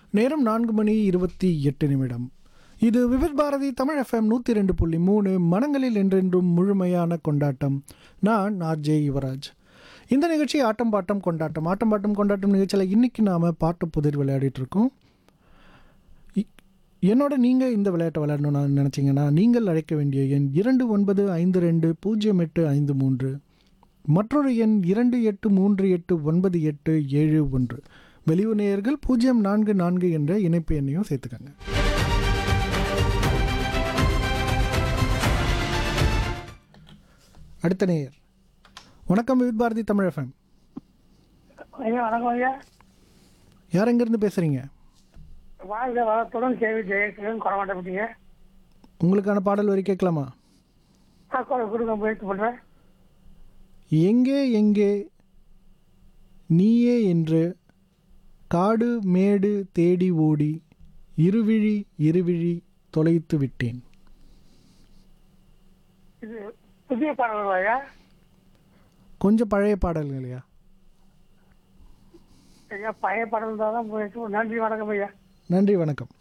நேரம் நான்கு மணி இருபத்தி எட்டு நிமிடம் இது விவித் பாரதி தமிழ் எஃப்எம் நூற்றி ரெண்டு புள்ளி மூணு மனங்களில் என்றென்றும் முழுமையான கொண்டாட்டம் நான் ஆர்ஜே யுவராஜ் இந்த நிகழ்ச்சி ஆட்டம் பாட்டம் கொண்டாட்டம் ஆட்டம் பாட்டம் கொண்டாட்டம் நிகழ்ச்சியில் இன்றைக்கி நாம் பாட்டு புதிர் விளையாடிட்டு இருக்கோம் இ- என்னோட நீங்கள் இந்த விளையாட்டை விளையாடணும்னு நினச்சிங்கன்னா நீங்கள் அழைக்க வேண்டிய எண் இரண்டு ஒன்பது ஐந்து ரெண்டு பூஜ்ஜியம் எட்டு ஐந்து மூன்று மற்றொரு எண் இரண்டு எட்டு மூன்று எட்டு ஒன்பது எட்டு ஏழு ஒன்று வெளியூர் நேயர்கள் பூஜ்ஜியம் நான்கு நான்கு என்ற இணைப்பு எண்ணையும் சேர்த்துக்கங்க அடுத்த நேயர் வணக்கம் வித் பாரதி தமிழ் எஃப்எம் ஐயா வணக்கம் ஐயா யார் எங்கேருந்து பேசுகிறீங்க வாழ்க வளத்துடன் கேள்வி ஜெயக்கிரன் குறமாட்டப்பட்டீங்க உங்களுக்கான பாடல் வரி கேட்கலாமா கொடுக்க முயற்சி பண்ணுறேன் எங்கே எங்கே நீயே என்று காடு மேடு தேடி ஓடி இருவிழி இருவிழி தொலைத்து விட்டேன் இது புதிய பாடல் ஐயா கொஞ்சம் பழைய பாடல்கள் இல்லையா ஐயா பழைய பாடல் தான் தான் முயற்சி பண்ணு. நன்றி வணக்கம் ஐயா நன்றி வணக்கம்